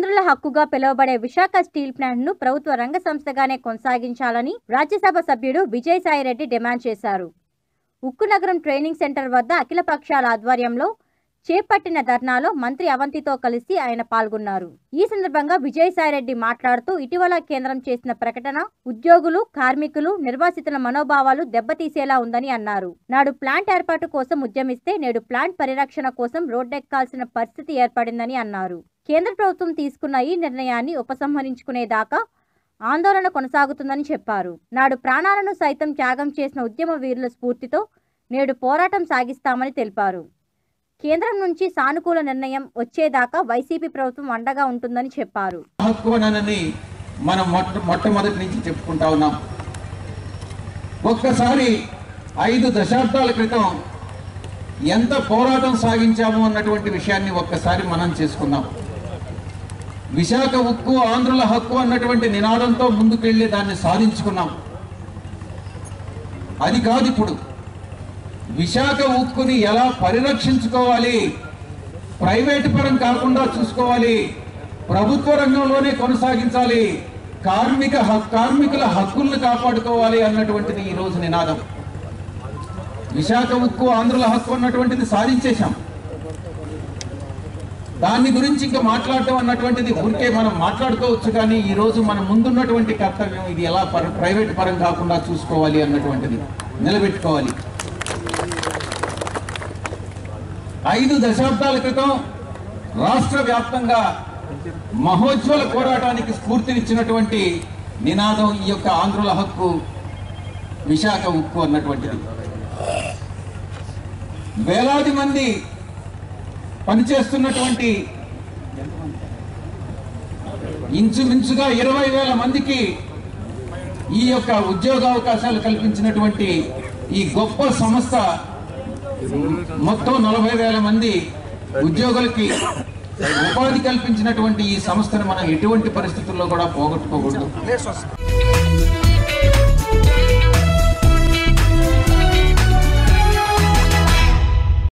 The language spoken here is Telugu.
ఆంధ్రుల హక్కుగా పిలువబడే విశాఖ స్టీల్ ప్లాంట్ ను ప్రభుత్వ రంగ సంస్థగానే కొనసాగించాలని రాజ్యసభ సభ్యుడు విజయసాయిరెడ్డి డిమాండ్ చేశారు ఉక్కు నగరం ట్రైనింగ్ సెంటర్ వద్ద అఖిల పక్షాల ఆధ్వర్యంలో చేపట్టిన ధర్నాలో మంత్రి అవంతితో కలిసి ఆయన పాల్గొన్నారు ఈ సందర్భంగా విజయసాయిరెడ్డి మాట్లాడుతూ ఇటీవల కేంద్రం చేసిన ప్రకటన ఉద్యోగులు కార్మికులు నిర్వాసితుల మనోభావాలు దెబ్బతీసేలా ఉందని అన్నారు నాడు ప్లాంట్ ఏర్పాటు కోసం ఉద్యమిస్తే నేడు ప్లాంట్ పరిరక్షణ కోసం రోడ్డెక్కాల్సిన పరిస్థితి ఏర్పడిందని అన్నారు కేంద్ర ప్రభుత్వం తీసుకున్న ఈ నిర్ణయాన్ని ఉపసంహరించుకునేదాకా ఆందోళన కొనసాగుతుందని చెప్పారు నాడు ప్రాణాలను సైతం త్యాగం చేసిన ఉద్యమ వీరుల స్ఫూర్తితో నేడు పోరాటం సాగిస్తామని తెలిపారు కేంద్రం నుంచి సానుకూల నిర్ణయం వచ్చేదాకా వైసీపీ ప్రభుత్వం అండగా ఉంటుందని చెప్పారు హక్కు అనని మనం మొట్ట మొట్టమొదటి నుంచి చెప్పుకుంటా ఉన్నాం ఒక్కసారి ఐదు దశాబ్దాల క్రితం ఎంత పోరాటం సాగించాము అన్నటువంటి విషయాన్ని ఒక్కసారి మనం చేసుకుందాం విశాఖ ఉక్కు ఆంధ్రుల హక్కు అన్నటువంటి నినాదంతో ముందుకెళ్ళి దాన్ని సాధించుకున్నాం అది కాదు ఇప్పుడు విశాఖ ఉక్కుని ఎలా పరిరక్షించుకోవాలి ప్రైవేట్ పరం కాకుండా చూసుకోవాలి ప్రభుత్వ రంగంలోనే కొనసాగించాలి కార్మిక హక్- కార్మికుల హక్కుల్ని కాపాడుకోవాలి అన్నటువంటిది ఈ రోజు నినాదం విశాఖ ఉక్కు ఆంధ్రుల హక్కు అన్నటువంటిది సాధించేశాం దాని గురించి ఇంకా మాట్లాడటం అన్నటువంటిది ఊరికే మనం మాట్లాడుకోవచ్చు కానీ ఈ రోజు మన ముందున్నటువంటి కర్తవ్యం ఇది ఎలా పర- ప్రైవేట్ పరం కాకుండా చూసుకోవాలి అన్నటువంటిది నిలబెట్టుకోవాలి ఐదు దశాబ్దాల క్రితం రాష్ట్ర వ్యాప్తంగా మహోజ్వల పోరాటానికి స్ఫూర్తినిచ్చినటువంటి నినాదం ఈ యొక్క ఆంధ్రుల హక్కు విశాఖ ఉక్కు అన్నటువంటిది వేలాది మంది పనిచేస్తున్నటువంటి ఇంచుమించుగా ఇరవై వేల మందికి ఈ యొక్క ఉద్యోగ అవకాశాలు కల్పించినటువంటి ఈ గొప్ప సంస్థ మొత్తం నలభై వేల మంది ఉద్యోగులకి ఉపాధి కల్పించినటువంటి ఈ సంస్థను మనం ఎటువంటి పరిస్థితుల్లో కూడా పోగొట్టుకోకూడదు